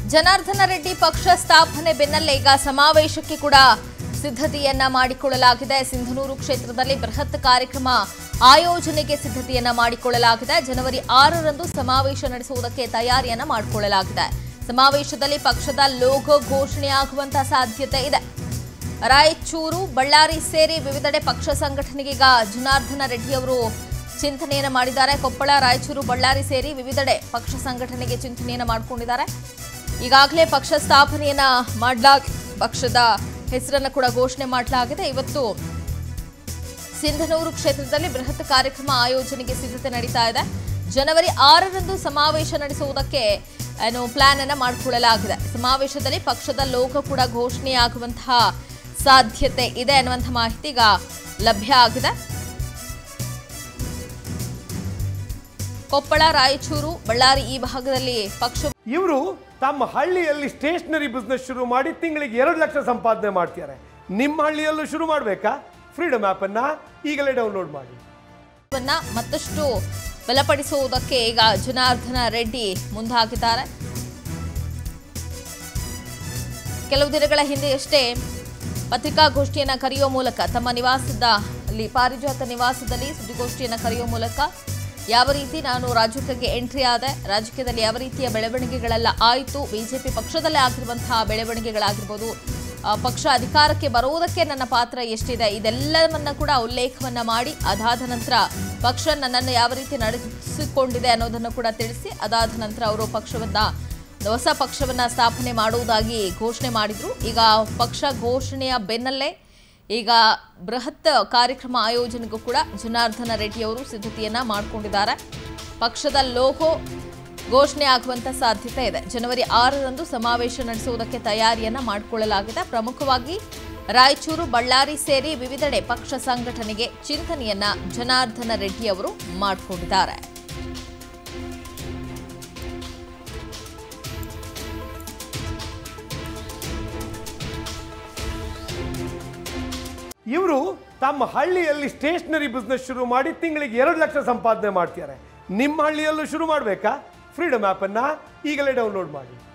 ಜನಾರ್ದನ ರೆಡ್ಡಿ ಪಕ್ಷ ಸ್ಥಾಪನೆ ಬೆನ್ನಲ್ಲೇ ಈಗ ಸಮಾವೇಶಕ್ಕೆ ಕೂಡ ಸಿದ್ಧತೆಯನ್ನ ಮಾಡಿಕೊಳ್ಳಲಾಗಿದೆ ಸಿಂಧನೂರು ಕ್ಷೇತ್ರದಲ್ಲಿ ಬೃಹತ್ ಕಾರ್ಯಕ್ರಮ ಆಯೋಜನೆಗೆ ಸಿದ್ಧತೆಯನ್ನ ಮಾಡಿಕೊಳ್ಳಲಾಗಿದೆ ಜನವರಿ ಆರರಂದು ಸಮಾವೇಶ ನಡೆಸುವುದಕ್ಕೆ ತಯಾರಿಯನ್ನ ಮಾಡಿಕೊಳ್ಳಲಾಗಿದೆ ಸಮಾವೇಶದಲ್ಲಿ ಪಕ್ಷದ ಲೋಗೋ ಘೋಷಣೆಯಾಗುವಂತಹ ಸಾಧ್ಯತೆ ಇದೆ ರಾಯಚೂರು ಬಳ್ಳಾರಿ ಸೇರಿ ವಿವಿಧೆಡೆ ಪಕ್ಷ ಸಂಘಟನೆಗೆ ಈಗ ಜನಾರ್ದನ ರೆಡ್ಡಿ ಅವರು ಚಿಂತನೆಯನ್ನು ಮಾಡಿದ್ದಾರೆ ಕೊಪ್ಪಳ ರಾಯಚೂರು ಬಳ್ಳಾರಿ ಸೇರಿ ವಿವಿಧೆಡೆ ಪಕ್ಷ ಸಂಘಟನೆಗೆ ಚಿಂತನೆಯನ್ನು ಮಾಡಿಕೊಂಡಿದ್ದಾರೆ ಈಗಾಗಲೇ ಪಕ್ಷ ಸ್ಥಾಪನೆಯನ್ನ ಮಾಡಲಾಗ ಪಕ್ಷದ ಹೆಸರನ್ನು ಕೂಡ ಘೋಷಣೆ ಮಾಡಲಾಗಿದೆ ಇವತ್ತು ಸಿಂಧನೂರು ಕ್ಷೇತ್ರದಲ್ಲಿ ಬೃಹತ್ ಕಾರ್ಯಕ್ರಮ ಆಯೋಜನೆಗೆ ಸಿದ್ಧತೆ ನಡೀತಾ ಇದೆ ಜನವರಿ ಆರರಂದು ಸಮಾವೇಶ ನಡೆಸುವುದಕ್ಕೆ ಏನು ಪ್ಲಾನ್ ಅನ್ನ ಮಾಡಿಕೊಳ್ಳಲಾಗಿದೆ ಸಮಾವೇಶದಲ್ಲಿ ಪಕ್ಷದ ಲೋಗೋ ಕೂಡ ಘೋಷಣೆಯಾಗುವಂತಹ ಸಾಧ್ಯತೆ ಇದೆ ಅನ್ನುವಂಥ ಮಾಹಿತಿ ಈಗ ಲಭ್ಯ ಆಗಿದೆ ಕೊಪ್ಪಳ ರಾಯಚೂರು ಬಳ್ಳಾರಿ ಈ ಭಾಗದಲ್ಲಿ ಪಕ್ಷ ಇವರು ತಮ್ಮ ಹಳ್ಳಿಯಲ್ಲಿ ಸ್ಟೇಷನರಿ ಬಿಸ್ನೆಸ್ ಶುರು ಮಾಡಿ ತಿಂಗಳಿಗೆ ಎರಡು ಲಕ್ಷ ಸಂಪಾದನೆ ಮಾಡ್ತಾರೆ ನಿಮ್ಮ ಹಳ್ಳಿಯಲ್ಲೂ ಶುರು ಮಾಡಬೇಕಾ ಫ್ರೀಡಮ್ ಆ್ಯಪನ್ನು ಈಗಲೇ ಡೌನ್ಲೋಡ್ ಮಾಡಿ ವನ್ನ ಮತ್ತಷ್ಟು ಬಲಪಡಿಸುವುದಕ್ಕೆ ಈಗ ಜನಾರ್ದನ ರೆಡ್ಡಿ ಮುಂದಾಗಿದ್ದಾರೆ ಕೆಲವು ದಿನಗಳ ಹಿಂದೆಯಷ್ಟೇ ಪತ್ರಿಕಾಗೋಷ್ಠಿಯನ್ನ ಕರೆಯುವ ಮೂಲಕ ತಮ್ಮ ನಿವಾಸದ ಅಲ್ಲಿ ಪಾರಿಜಾತ ನಿವಾಸದಲ್ಲಿ ಸುದ್ದಿಗೋಷ್ಠಿಯನ್ನ ಕರೆಯುವ ಮೂಲಕ ಯಾವ ರೀತಿ ನಾನು ರಾಜಕೀಯಕ್ಕೆ ಎಂಟ್ರಿ ಆದೆ ರಾಜಕೀಯದಲ್ಲಿ ಯಾವ ರೀತಿಯ ಬೆಳವಣಿಗೆಗಳೆಲ್ಲ ಆಯಿತು ಬಿಜೆಪಿ ಪಕ್ಷದಲ್ಲೇ ಆಗಿರುವಂತಹ ಬೆಳವಣಿಗೆಗಳಾಗಿರ್ಬೋದು ಆ, ಪಕ್ಷ ಅಧಿಕಾರಕ್ಕೆ ಬರುವುದಕ್ಕೆ ನನ್ನ ಪಾತ್ರ ಎಷ್ಟಿದೆ ಇದೆಲ್ಲವನ್ನ ಕೂಡ ಉಲ್ಲೇಖವನ್ನ ಮಾಡಿ ಅದಾದ ನಂತರ ಪಕ್ಷ ನನ್ನನ್ನು ಯಾವ ರೀತಿ ನಡೆಸಿಕೊಂಡಿದೆ ಅನ್ನೋದನ್ನು ಕೂಡ ತಿಳಿಸಿ ಅದಾದ ನಂತರ ಅವರು ಪಕ್ಷವನ್ನ ಹೊಸ ಪಕ್ಷವನ್ನ ಸ್ಥಾಪನೆ ಮಾಡುವುದಾಗಿ ಘೋಷಣೆ ಮಾಡಿದ್ರು ಈಗ ಪಕ್ಷ ಘೋಷಣೆಯ ಬೆನ್ನಲ್ಲೇ ಈಗ ಬೃಹತ್ ಕಾರ್ಯಕ್ರಮ ಆಯೋಜನೆಗೂ ಕೂಡ ಜನಾರ್ದನ ರೆಡ್ಡಿ ಅವರು ಸಿದ್ಧತೆಯನ್ನ ಮಾಡಿಕೊಂಡಿದ್ದಾರೆ ಪಕ್ಷದ ಲೋಗೋ ಘೋಷಣೆ ಆಗುವಂತ ಸಾಧ್ಯತೆ ಇದೆ ಜನವರಿ ಆರರಂದು ಸಮಾವೇಶ ನಡೆಸುವುದಕ್ಕೆ ತಯಾರಿಯನ್ನ ಮಾಡಿಕೊಳ್ಳಲಾಗಿದೆ ಪ್ರಮುಖವಾಗಿ ರಾಯಚೂರು ಬಳ್ಳಾರಿ ಸೇರಿ ವಿವಿಧೆಡೆ ಪಕ್ಷ ಸಂಘಟನೆಗೆ ಚಿಂತನೆಯನ್ನ ಜನಾರ್ದನ ರೆಡ್ಡಿ ಅವರು ಮಾಡಿಕೊಂಡಿದ್ದಾರೆ ಇವರು ತಮ್ಮ ಹಳ್ಳಿಯಲ್ಲಿ ಸ್ಟೇಷನರಿ ಬಿಸ್ನೆಸ್ ಶುರು ಮಾಡಿ ತಿಂಗಳಿಗೆ ಎರಡು ಲಕ್ಷ ಸಂಪಾದನೆ ಮಾಡ್ತಾರೆ ನಿಮ್ಮ ಹಳ್ಳಿಯಲ್ಲೂ ಶುರು ಮಾಡಬೇಕಾ ಫ್ರೀಡಮ್ ಆ್ಯಪನ್ನು ಈಗಲೇ ಡೌನ್ಲೋಡ್ ಮಾಡಿ